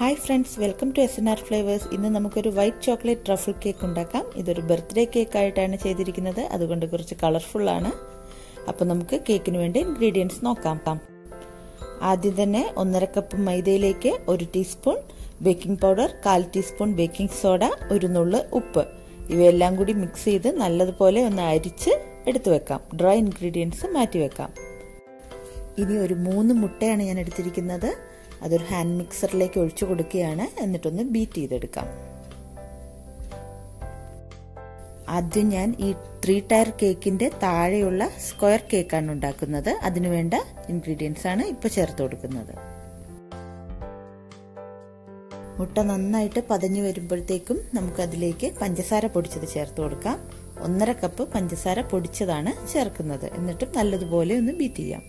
hi friends welcome to S N R flavours ഇന്ന് നമുക്കൊരു white chocolate truffle cake ഉണ്ടാക്കാം ഇതൊരു ബർത്ത്ഡേ കേക്ക് ആയിട്ടാണ് ചെയ്തിരിക്കുന്നത് അതുകൊണ്ട് കുറച്ച് കളർഫുൾ ആണ് അപ്പോൾ നമുക്ക് കേക്കിന് വേണ്ടി ഇൻഗ്രീഡിയൻസ് നോക്കാം ആദ്യം തന്നെ ഒന്നര കപ്പ് മൈദയിലേക്ക് ഒരു ടീസ്പൂൺ ബേക്കിംഗ് പൗഡർ കാൽ ടീസ്പൂൺ ബേക്കിംഗ് സോഡ ഒരു നുള്ള് ഉപ്പ് ഇവയെല്ലാം കൂടി മിക്സ് ചെയ്ത് നല്ലതുപോലെ ഒന്ന് അരിച്ച് എടുത്തു വെക്കാം ഡ്രൈ ഇൻഗ്രീഡിയൻസ് മാറ്റി വെക്കാം ഇനി ഒരു മൂന്ന് മുട്ടയാണ് ഞാൻ എടുത്തിരിക്കുന്നത് അതൊരു ഹാൻഡ് മിക്സറിലേക്ക് ഒഴിച്ചു കൊടുക്കുകയാണ് എന്നിട്ടൊന്ന് ബീറ്റ് ചെയ്തെടുക്കാം ആദ്യം ഞാൻ ഈ ത്രീ ടയർ കേക്കിന്റെ താഴെയുള്ള സ്ക്വയർ കേക്കാണ് ഉണ്ടാക്കുന്നത് അതിനുവേണ്ട ഇൻഗ്രീഡിയൻസ് ആണ് ഇപ്പൊ ചേർത്ത് കൊടുക്കുന്നത് മുട്ട നന്നായിട്ട് പതഞ്ഞു വരുമ്പോഴത്തേക്കും നമുക്കതിലേക്ക് പഞ്ചസാര പൊടിച്ചത് ചേർത്ത് കൊടുക്കാം ഒന്നര കപ്പ് പഞ്ചസാര പൊടിച്ചതാണ് ചേർക്കുന്നത് എന്നിട്ട് നല്ലതുപോലെ ഒന്ന് ബീറ്റ് ചെയ്യാം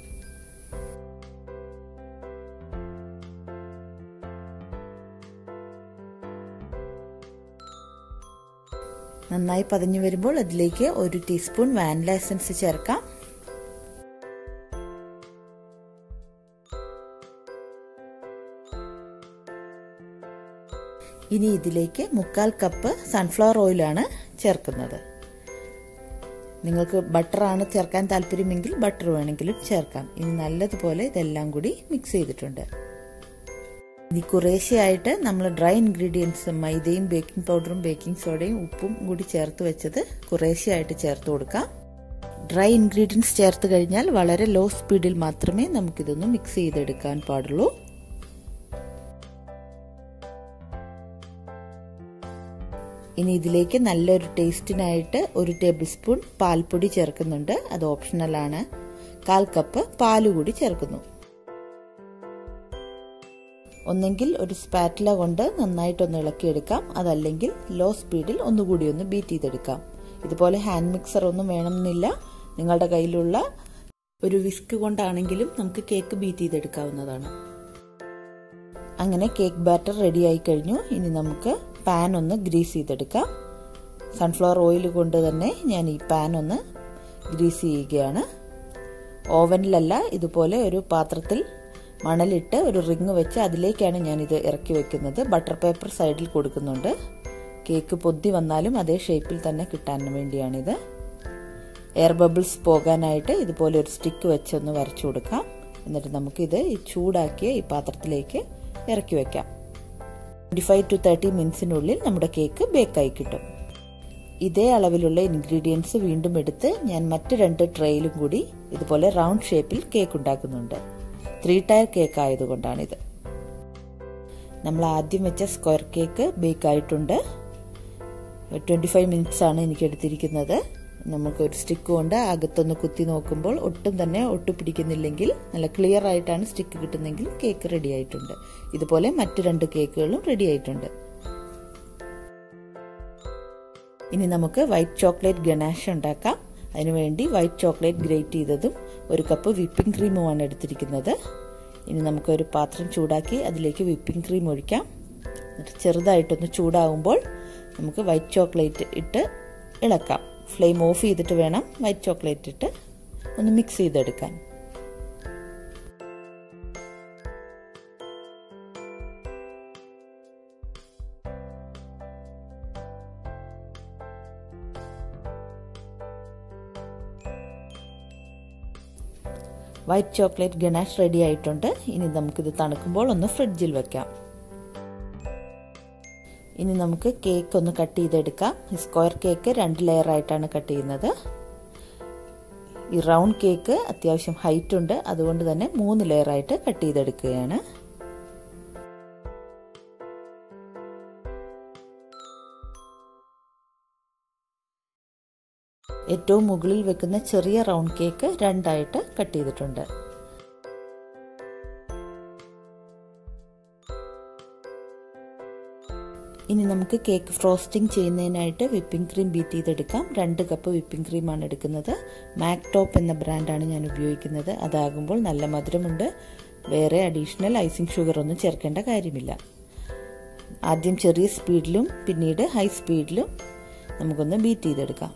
നന്നായി പതഞ്ഞു വരുമ്പോൾ അതിലേക്ക് ഒരു ടീസ്പൂൺ വാനില എസൻസ് ചേർക്കാം ഇനി ഇതിലേക്ക് മുക്കാൽ കപ്പ് സൺഫ്ലവർ ഓയിലാണ് ചേർക്കുന്നത് നിങ്ങൾക്ക് ബട്ടറാണ് ചേർക്കാൻ താല്പര്യമെങ്കിൽ ബട്ടർ വേണമെങ്കിലും ചേർക്കാം ഇനി നല്ലതുപോലെ ഇതെല്ലാം കൂടി മിക്സ് ചെയ്തിട്ടുണ്ട് ഇനി കുറേശ്ശെയായിട്ട് നമ്മൾ ഡ്രൈ ഇൻഗ്രീഡിയൻസ് മൈദയും ബേക്കിംഗ് പൗഡറും ബേക്കിംഗ് സോഡയും ഉപ്പും കൂടി ചേർത്ത് വെച്ചത് കുറേശ്ശെയായിട്ട് ചേർത്ത് കൊടുക്കാം ഡ്രൈ ഇൻഗ്രീഡിയൻസ് ചേർത്ത് കഴിഞ്ഞാൽ വളരെ ലോ സ്പീഡിൽ മാത്രമേ നമുക്കിതൊന്ന് മിക്സ് ചെയ്തെടുക്കാൻ പാടുള്ളൂ ഇനി ഇതിലേക്ക് നല്ലൊരു ടേസ്റ്റിനായിട്ട് ഒരു ടേബിൾ സ്പൂൺ പാൽപ്പൊടി ചേർക്കുന്നുണ്ട് അത് ഓപ്ഷണലാണ് കാൽ കപ്പ് പാല് കൂടി ചേർക്കുന്നു ഒന്നെങ്കിൽ ഒരു സ്പാറ്റില കൊണ്ട് നന്നായിട്ടൊന്ന് ഇളക്കിയെടുക്കാം അതല്ലെങ്കിൽ ലോ സ്പീഡിൽ ഒന്നുകൂടി ഒന്ന് ബീറ്റ് ചെയ്തെടുക്കാം ഇതുപോലെ ഹാൻഡ് മിക്സർ ഒന്നും വേണമെന്നില്ല നിങ്ങളുടെ കയ്യിലുള്ള ഒരു വിസ്ക് കൊണ്ടാണെങ്കിലും നമുക്ക് കേക്ക് ബീറ്റ് ചെയ്തെടുക്കാവുന്നതാണ് അങ്ങനെ കേക്ക് ബാറ്റർ റെഡി ആയി കഴിഞ്ഞു ഇനി നമുക്ക് പാൻ ഒന്ന് ഗ്രീസ് ചെയ്തെടുക്കാം സൺഫ്ലവർ ഓയിൽ കൊണ്ട് തന്നെ ഞാൻ ഈ പാൻ ഒന്ന് ഗ്രീസ് ചെയ്യുകയാണ് ഓവനിലല്ല ഇതുപോലെ ഒരു പാത്രത്തിൽ മണലിട്ട് ഒരു റിങ് വെച്ച് അതിലേക്കാണ് ഞാൻ ഇത് ഇറക്കി വെക്കുന്നത് ബട്ടർ പേപ്പർ സൈഡിൽ കൊടുക്കുന്നുണ്ട് കേക്ക് പൊന്തി വന്നാലും അതേ ഷേപ്പിൽ തന്നെ കിട്ടാൻ വേണ്ടിയാണിത് എയർ ബബിൾസ് പോകാനായിട്ട് ഇതുപോലെ ഒരു സ്റ്റിക്ക് വെച്ച് ഒന്ന് വരച്ചു കൊടുക്കാം എന്നിട്ട് നമുക്കിത് ഈ ചൂടാക്കിയ ഈ പാത്രത്തിലേക്ക് ഇറക്കി വെക്കാം ട്വൻറ്റി ഫൈവ് ടു തേർട്ടി മിനിറ്റ്സിനുള്ളിൽ നമ്മുടെ കേക്ക് ബേക്കായി കിട്ടും ഇതേ അളവിലുള്ള ഇൻഗ്രീഡിയൻസ് വീണ്ടും എടുത്ത് ഞാൻ മറ്റ് രണ്ട് ട്രേയിലും കൂടി ഇതുപോലെ റൗണ്ട് ഷേപ്പിൽ കേക്ക് ഉണ്ടാക്കുന്നുണ്ട് ത്രീ ടയർ കേക്ക് ആയതുകൊണ്ടാണിത് നമ്മൾ ആദ്യം വെച്ച സ്ക്വയർ കേക്ക് ബേക്ക് ആയിട്ടുണ്ട് ട്വൻറ്റി ഫൈവ് മിനിറ്റ്സ് ആണ് എനിക്ക് എടുത്തിരിക്കുന്നത് നമുക്ക് ഒരു സ്റ്റിക്ക് കൊണ്ട് അകത്തൊന്ന് കുത്തി നോക്കുമ്പോൾ ഒട്ടും തന്നെ ഒട്ടു പിടിക്കുന്നില്ലെങ്കിൽ നല്ല ക്ലിയർ ആയിട്ടാണ് സ്റ്റിക്ക് കിട്ടുന്നെങ്കിൽ കേക്ക് റെഡി ആയിട്ടുണ്ട് ഇതുപോലെ മറ്റു രണ്ട് കേക്കുകളും റെഡി ആയിട്ടുണ്ട് ഇനി നമുക്ക് വൈറ്റ് ചോക്ലേറ്റ് ഗണാഷ് ഉണ്ടാക്കാം അതിനുവേണ്ടി വൈറ്റ് ചോക്ലേറ്റ് ഗ്രേറ്റ് ചെയ്തതും ഒരു കപ്പ് വിപ്പിംഗ് ക്രീമുമാണ് എടുത്തിരിക്കുന്നത് ഇനി നമുക്കൊരു പാത്രം ചൂടാക്കി അതിലേക്ക് വിപ്പിംഗ് ക്രീം ഒഴിക്കാം എന്നിട്ട് ചെറുതായിട്ടൊന്ന് ചൂടാകുമ്പോൾ നമുക്ക് വൈറ്റ് ചോക്ലേറ്റ് ഇട്ട് ഇളക്കാം ഫ്ലെയിം ഓഫ് ചെയ്തിട്ട് വേണം വൈറ്റ് ചോക്ലേറ്റ് ഇട്ട് ഒന്ന് മിക്സ് ചെയ്തെടുക്കാൻ വൈറ്റ് ചോക്ലേറ്റ് ഗണാഷ് റെഡി ആയിട്ടുണ്ട് ഇനി നമുക്കിത് തണുക്കുമ്പോൾ ഒന്ന് ഫ്രിഡ്ജിൽ വെക്കാം ഇനി നമുക്ക് കേക്ക് ഒന്ന് കട്ട് ചെയ്തെടുക്കാം ഈ സ്ക്വയർ കേക്ക് രണ്ട് ലെയർ ആയിട്ടാണ് കട്ട് ചെയ്യുന്നത് ഈ റൗണ്ട് കേക്ക് അത്യാവശ്യം ഹൈറ്റ് ഉണ്ട് അതുകൊണ്ട് തന്നെ മൂന്ന് ലെയർ ആയിട്ട് കട്ട് ചെയ്തെടുക്കുകയാണ് ഏറ്റവും മുകളിൽ വെക്കുന്ന ചെറിയ റൗണ്ട് കേക്ക് രണ്ടായിട്ട് കട്ട് ചെയ്തിട്ടുണ്ട് ഇനി നമുക്ക് കേക്ക് ഫ്രോസ്റ്റിംഗ് ചെയ്യുന്നതിനായിട്ട് വിപ്പിംഗ് ക്രീം ബീറ്റ് ചെയ്തെടുക്കാം രണ്ട് കപ്പ് വിപ്പിംഗ് ക്രീമാണ് എടുക്കുന്നത് മാക് ടോപ്പ് എന്ന ബ്രാൻഡാണ് ഞാൻ ഉപയോഗിക്കുന്നത് അതാകുമ്പോൾ നല്ല മധുരമുണ്ട് വേറെ അഡീഷണൽ ഐസിങ് ഷുഗർ ഒന്നും ചേർക്കേണ്ട കാര്യമില്ല ആദ്യം ചെറിയ സ്പീഡിലും പിന്നീട് ഹൈ സ്പീഡിലും നമുക്കൊന്ന് ബീറ്റ് ചെയ്തെടുക്കാം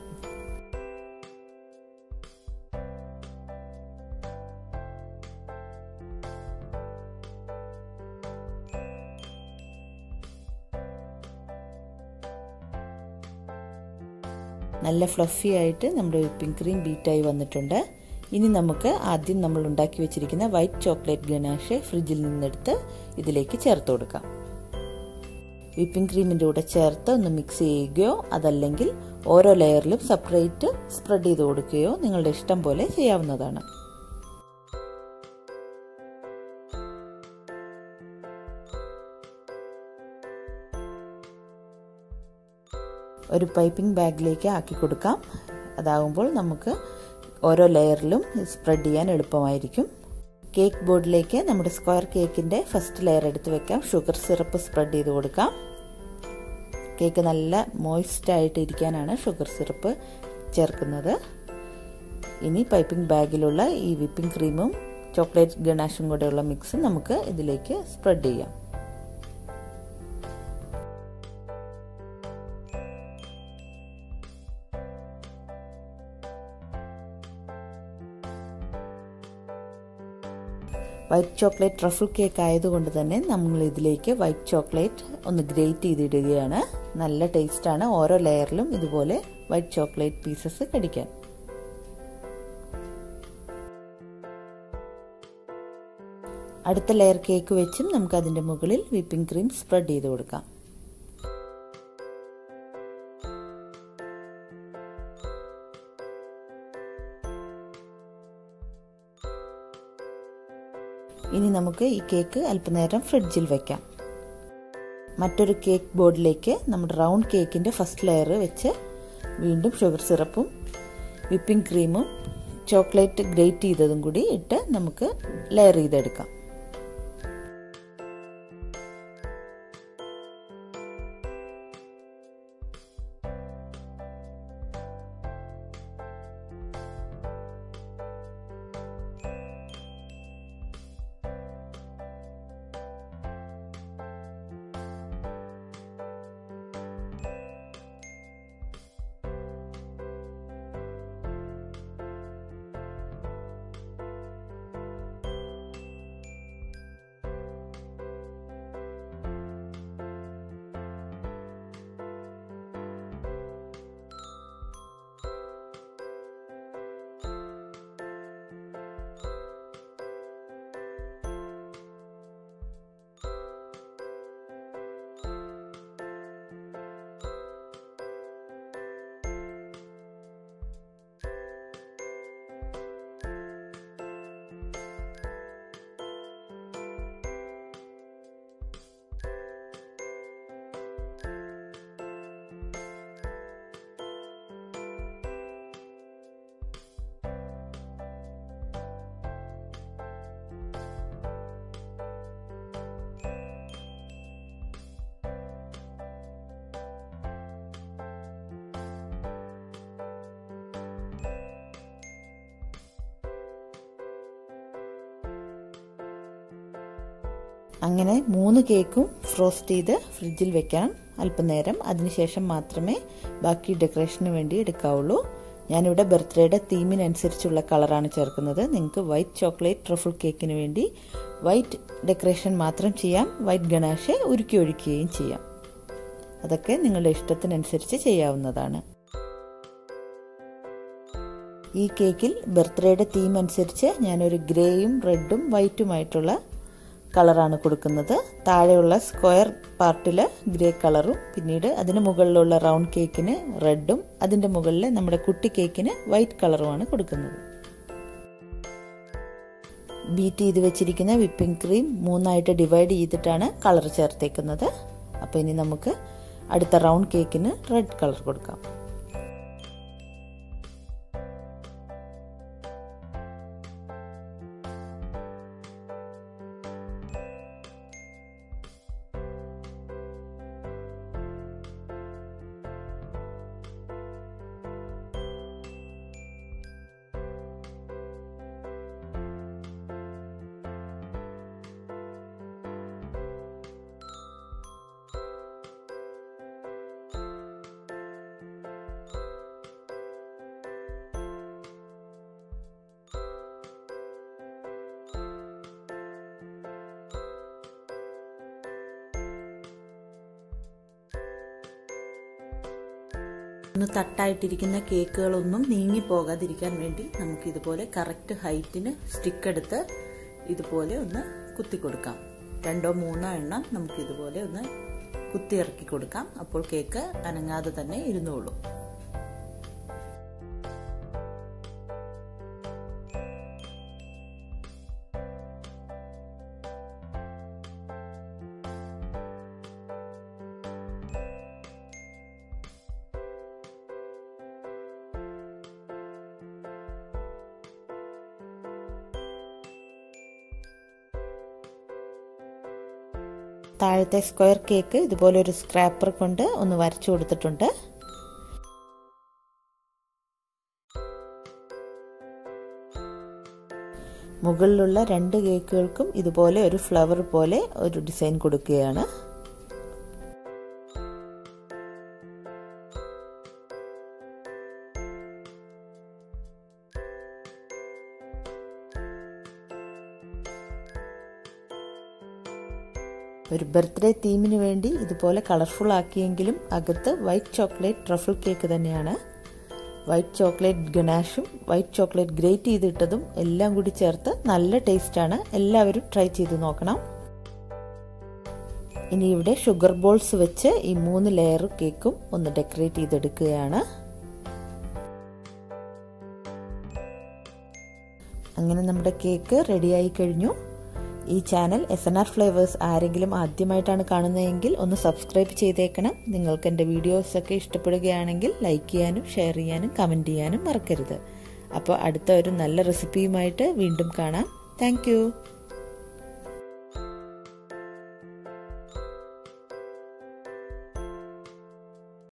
നല്ല ഫ്ലഫി ആയിട്ട് നമ്മുടെ വിപ്പിംഗ് ക്രീം ബീറ്റായി വന്നിട്ടുണ്ട് ഇനി നമുക്ക് ആദ്യം നമ്മൾ ഉണ്ടാക്കി വെച്ചിരിക്കുന്ന വൈറ്റ് ചോക്ലേറ്റ് ഗനാഷ് ഫ്രിഡ്ജിൽ നിന്നെടുത്ത് ഇതിലേക്ക് ചേർത്ത് കൊടുക്കാം വിപ്പിംഗ് ക്രീമിൻ്റെ കൂടെ ചേർത്ത് ഒന്ന് മിക്സ് ചെയ്യുകയോ അതല്ലെങ്കിൽ ഓരോ ലെയറിലും സെപ്പറേറ്റ് സ്പ്രെഡ് ചെയ്ത് കൊടുക്കുകയോ നിങ്ങളുടെ ഇഷ്ടം പോലെ ചെയ്യാവുന്നതാണ് ഒരു പൈപ്പിംഗ് ബാഗിലേക്ക് ആക്കി കൊടുക്കാം അതാകുമ്പോൾ നമുക്ക് ഓരോ ലെയറിലും സ്പ്രെഡ് ചെയ്യാൻ എളുപ്പമായിരിക്കും കേക്ക് ബോർഡിലേക്ക് നമ്മുടെ സ്ക്വയർ കേക്കിൻ്റെ ഫസ്റ്റ് ലെയർ എടുത്ത് വെക്കാം ഷുഗർ സിറപ്പ് സ്പ്രെഡ് ചെയ്ത് കൊടുക്കാം കേക്ക് നല്ല മോയിസ്റ്റ് ആയിട്ട് ഇരിക്കാനാണ് ഷുഗർ സിറപ്പ് ചേർക്കുന്നത് ഇനി പൈപ്പിംഗ് ബാഗിലുള്ള ഈ വിപ്പിംഗ് ക്രീമും ചോക്ലേറ്റ് ഗണാഷും കൂടെയുള്ള മിക്സ് നമുക്ക് ഇതിലേക്ക് സ്പ്രെഡ് ചെയ്യാം വൈറ്റ് ചോക്ലേറ്റ് ട്രഫിൾ കേക്ക് ആയതുകൊണ്ട് തന്നെ നമ്മൾ ഇതിലേക്ക് വൈറ്റ് ചോക്ലേറ്റ് ഒന്ന് ഗ്രേറ്റ് ചെയ്തിടുകയാണ് നല്ല ടേസ്റ്റാണ് ഓരോ ലെയറിലും ഇതുപോലെ വൈറ്റ് ചോക്ലേറ്റ് പീസസ് കടിക്കാൻ അടുത്ത ലെയർ കേക്ക് വെച്ചും നമുക്ക് അതിൻ്റെ മുകളിൽ വിപ്പിംഗ് ക്രീം സ്പ്രെഡ് ചെയ്ത് കൊടുക്കാം ഇനി നമുക്ക് ഈ കേക്ക് അല്പനേരം ഫ്രിഡ്ജിൽ വെക്കാം മറ്റൊരു കേക്ക് ബോർഡിലേക്ക് നമ്മുടെ റൗണ്ട് കേക്കിൻ്റെ ഫസ്റ്റ് ലെയർ വെച്ച് വീണ്ടും ഷുഗർ സിറപ്പും വിപ്പിംഗ് ക്രീമും ചോക്ലേറ്റ് ഗ്രേറ്റ് ചെയ്തതും കൂടി ഇട്ട് നമുക്ക് ലെയർ ചെയ്തെടുക്കാം അങ്ങനെ മൂന്ന് കേക്കും ഫ്രോസ്റ്റ് ചെയ്ത് ഫ്രിഡ്ജിൽ വെക്കണം അല്പനേരം അതിനുശേഷം മാത്രമേ ബാക്കി ഡെക്കറേഷന് വേണ്ടി എടുക്കാവുള്ളൂ ഞാനിവിടെ ബർത്ത്ഡേയുടെ തീമിനനുസരിച്ചുള്ള കളറാണ് ചേർക്കുന്നത് നിങ്ങൾക്ക് വൈറ്റ് ചോക്ലേറ്റ് ട്രഫിൾ കേക്കിന് വേണ്ടി വൈറ്റ് ഡെക്കറേഷൻ മാത്രം ചെയ്യാം വൈറ്റ് ഗണാഷെ ഉരുക്കി ഒഴിക്കുകയും ചെയ്യാം അതൊക്കെ നിങ്ങളുടെ ഇഷ്ടത്തിനനുസരിച്ച് ചെയ്യാവുന്നതാണ് ഈ കേക്കിൽ ബർത്ത്ഡേയുടെ തീം അനുസരിച്ച് ഞാനൊരു ഗ്രേയും റെഡും വൈറ്റുമായിട്ടുള്ള കളറാണ് കൊടുക്കുന്നത് താഴെയുള്ള സ്ക്വയർ പാർട്ടിൽ ഗ്രേ കളറും പിന്നീട് അതിന് മുകളിലുള്ള റൗണ്ട് കേക്കിന് റെഡും അതിൻ്റെ മുകളിൽ നമ്മുടെ കുട്ടി കേക്കിന് വൈറ്റ് കളറുമാണ് കൊടുക്കുന്നത് ബീറ്റ് ചെയ്ത് വെച്ചിരിക്കുന്ന വിപ്പിംഗ് ക്രീം മൂന്നായിട്ട് ഡിവൈഡ് ചെയ്തിട്ടാണ് കളർ ചേർത്തേക്കുന്നത് അപ്പോൾ ഇനി നമുക്ക് അടുത്ത റൗണ്ട് കേക്കിന് റെഡ് കളർ കൊടുക്കാം ഒന്ന് തട്ടായിട്ടിരിക്കുന്ന കേക്കുകളൊന്നും നീങ്ങി പോകാതിരിക്കാൻ വേണ്ടി നമുക്ക് ഇതുപോലെ കറക്റ്റ് ഹൈറ്റിന് സ്റ്റിക്ക് എടുത്ത് ഇതുപോലെ ഒന്ന് കുത്തി കൊടുക്കാം രണ്ടോ മൂന്നോ എണ്ണം നമുക്ക് ഇതുപോലെ ഒന്ന് കുത്തി ഇറക്കി കൊടുക്കാം അപ്പോൾ കേക്ക് അനങ്ങാതെ തന്നെ ഇരുന്നോളൂ താഴത്തെ സ്ക്വയർ കേക്ക് ഇതുപോലെ ഒരു സ്ക്രാപ്പർ കൊണ്ട് ഒന്ന് വരച്ചു കൊടുത്തിട്ടുണ്ട് മുകളിലുള്ള രണ്ട് കേക്കുകൾക്കും ഇതുപോലെ ഒരു ഫ്ലവർ പോലെ ഒരു ഡിസൈൻ കൊടുക്കുകയാണ് ഒരു ബർത്ത്ഡേ തീമിന് വേണ്ടി ഇതുപോലെ കളർഫുൾ ആക്കിയെങ്കിലും അകത്ത് വൈറ്റ് ചോക്ലേറ്റ് ട്രഫിൾ കേക്ക് തന്നെയാണ് വൈറ്റ് ചോക്ലേറ്റ് ഗനാഷും വൈറ്റ് ചോക്ലേറ്റ് ഗ്രേറ്റ് ചെയ്തിട്ടതും എല്ലാം കൂടി ചേർത്ത് നല്ല ടേസ്റ്റാണ് എല്ലാവരും ട്രൈ ചെയ്ത് നോക്കണം ഇനി ഇവിടെ ഷുഗർ ബോൾസ് വെച്ച് ഈ മൂന്ന് ലെയർ കേക്കും ഒന്ന് ഡെക്കറേറ്റ് ചെയ്തെടുക്കുകയാണ് അങ്ങനെ നമ്മുടെ കേക്ക് റെഡിയായി കഴിഞ്ഞു ഈ channel S N R flavours ആരെങ്കിലും ആദ്യമായിട്ടാണ് കാണുന്നതെങ്കിൽ ഒന്ന് സബ്സ്ക്രൈബ് ചെയ്തേക്കണം നിങ്ങൾക്ക് എൻ്റെ വീഡിയോസൊക്കെ ഇഷ്ടപ്പെടുകയാണെങ്കിൽ ലൈക്ക് ചെയ്യാനും ഷെയർ ചെയ്യാനും കമൻറ്റ് ചെയ്യാനും മറക്കരുത് അപ്പോൾ അടുത്ത ഒരു നല്ല റെസിപ്പിയുമായിട്ട് വീണ്ടും കാണാം താങ്ക്